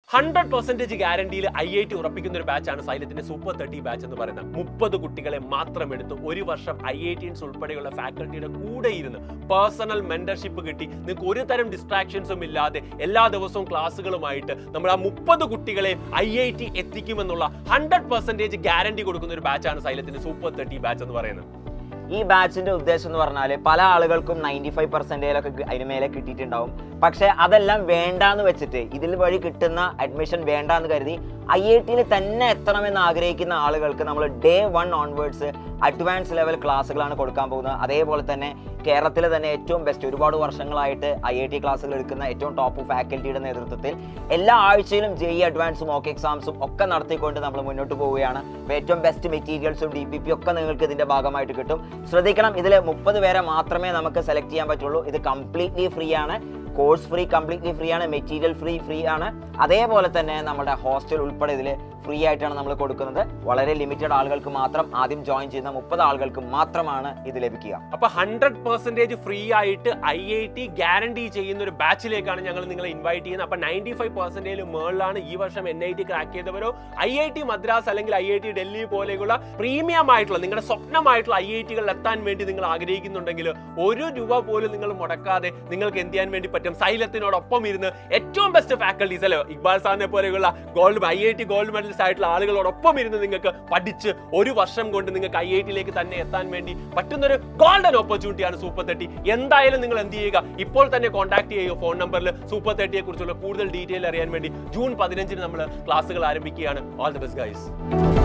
hundred percentage ഗ്യാരണ്ടിയിൽ I I T ഉറപ്പിക്കുന്ന ഒരു ബാച്ചാണ് സൈലത്തിന്റെ സൂപ്പർ തേർട്ടി ബാച്ച് എന്ന് പറയുന്നത് മുപ്പത് കുട്ടികളെ മാത്രം എടുത്ത് ഒരു വർഷം ഐ ഐ ടീൻസ് ഉൾപ്പെടെയുള്ള ഫാക്കൽറ്റിയുടെ കൂടെ ഇരുന്ന് പേഴ്സണൽ മെന്റർഷിപ്പ് കിട്ടി നിങ്ങൾക്ക് ഒരു തരം ഡിസ്ട്രാക്ഷൻസും ഇല്ലാതെ എല്ലാ ദിവസവും ക്ലാസ്സുകളുമായിട്ട് നമ്മൾ ആ മുപ്പത് കുട്ടികളെ ഐ ഐ ടി എത്തിക്കുമെന്നുള്ള ഹൺഡ്രഡ് പെർസെന്റേജ് ഗ്യാരണ്ടി കൊടുക്കുന്ന ഒരു ബാച്ചാണ് സൈലത്തിന്റെ സൂപ്പർ തേർട്ടി ബാച്ച് എന്ന് പറയുന്നത് ഈ ബാച്ചിന്റെ ഉദ്ദേശം എന്ന് പറഞ്ഞാൽ പല ആളുകൾക്കും നയൻറ്റി ഫൈവ് പെർസെൻറ്റേജൊക്കെ അതിന് മേലെ കിട്ടിയിട്ടുണ്ടാവും പക്ഷെ അതെല്ലാം വേണ്ടാന്ന് വെച്ചിട്ട് ഇതിൽ വഴി കിട്ടുന്ന അഡ്മിഷൻ വേണ്ടാന്ന് കരുതി ഐ ഐ ടിയിൽ തന്നെ എത്തണമെന്ന് ആഗ്രഹിക്കുന്ന ആളുകൾക്ക് നമ്മൾ day one onwards advance level ക്ലാസ്സുകളാണ് കൊടുക്കാൻ പോകുന്നത് അതേപോലെ തന്നെ കേരളത്തിലെ തന്നെ ഏറ്റവും ബെസ്റ്റ് ഒരുപാട് വർഷങ്ങളായിട്ട് ഐ ഐ ടി ക്ലാസ്സുകൾ എടുക്കുന്ന ഏറ്റവും ടോപ്പ് ഫാക്കൽറ്റിയുടെ നേതൃത്വത്തിൽ എല്ലാ ആഴ്ചയിലും ജെ ഇ അഡ്വാൻസും ഓക്കെ എക്സാംസും ഒക്കെ നടത്തിക്കൊണ്ട് നമ്മൾ മുന്നോട്ട് പോവുകയാണ് അപ്പോൾ ഏറ്റവും ബെസ്റ്റ് മെറ്റീരിയൽസും ഡി പി പി ഒക്കെ നിങ്ങൾക്ക് ഇതിന്റെ ഭാഗമായിട്ട് കിട്ടും ശ്രദ്ധിക്കണം ഇതിൽ മുപ്പത് പേരെ മാത്രമേ നമുക്ക് സെലക്ട് ചെയ്യാൻ പറ്റുള്ളൂ ഇത് കംപ്ലീറ്റ്ലി ഫ്രീ ആണ് കോഴ്സ് ഫ്രീ കംപ്ലീറ്റ്ലി ഫ്രീ ആണ് മെറ്റീരിയൽ ഫ്രീ ഫ്രീ ആണ് അതേപോലെ തന്നെ നമ്മുടെ ഹോസ്റ്റൽ ഉൾപ്പെടെ ഇതിൽ ഫ്രീ ആയിട്ടാണ് നമ്മൾ കൊടുക്കുന്നത് വളരെ ലിമിറ്റഡ് ആളുകൾക്ക് മാത്രം ആദ്യം ജോയിൻ ചെയ്യുന്ന മുപ്പത് ആളുകൾക്ക് മാത്രമാണ് ഇത് ലഭിക്കുക അപ്പൊ ഹൺഡ്രഡ് പെർസെന്റേജ് ഫ്രീ ആയിട്ട് ഐ ഐ ടി ഗ്യാരണ്ടി ചെയ്യുന്ന ഒരു ബാച്ചിലേക്കാണ് ഞങ്ങൾ നിങ്ങളെ ഇൻവൈറ്റ് ചെയ്യുന്നത് അപ്പൊ നയൻറ്റി ഫൈവ് പെർസെന്റേജ് മേളിലാണ് ഈ വർഷം എൻ ഐ ടി ക്രാക്ക് ചെയ്തവരോ ഐ ഐ ടി മദ്രാസ് അല്ലെങ്കിൽ ഐ ഐ ടി ഡൽഹി പോലെയുള്ള പ്രീമിയം ആയിട്ടുള്ള നിങ്ങളുടെ സ്വപ്നമായിട്ടുള്ള ഐ ഐ ടികളിൽ എത്താൻ വേണ്ടി നിങ്ങൾ ആഗ്രഹിക്കുന്നുണ്ടെങ്കിൽ ഒരു രൂപ പോലും നിങ്ങൾ മുടക്കാതെ നിങ്ങൾക്ക് എന്ത് ചെയ്യാൻ വേണ്ടി പറ്റും സൈലത്തിനോടൊപ്പം ഇരുന്ന് ഏറ്റവും ബെസ്റ്റ് ഫാക്കൽറ്റീസ് അല്ലേ ഇക്ബാൽ സാറിനെ പോലെയുള്ള gold I I T gold medalist ആയിട്ടുള്ള ആളുകളോടൊപ്പം ഇരുന്ന് നിങ്ങൾക്ക് പഠിച്ച് ഒരു വർഷം കൊണ്ട് നിങ്ങൾക്ക് ഐ ഐ ടിയിലേക്ക് തന്നെ എത്താൻ വേണ്ടി പറ്റുന്ന ഒരു ഗോൾഡൻ ഓപ്പർച്യൂണിറ്റിയാണ് സൂപ്പർ തേർട്ടി എന്തായാലും നിങ്ങൾ എന്ത് ചെയ്യുക ഇപ്പോൾ തന്നെ കോൺടാക്ട് ചെയ്യുക ഫോൺ നമ്പറിൽ സൂപ്പർ തേർട്ടിയെ കുറിച്ചുള്ള കൂടുതൽ ഡീറ്റെയിൽ അറിയാൻ വേണ്ടി ജൂൺ പതിനഞ്ചിന് നമ്മൾ ക്ലാസ്സുകൾ ആരംഭിക്കുകയാണ് ഓൾ ദി ബെസ്റ്റ് ഗൈസ്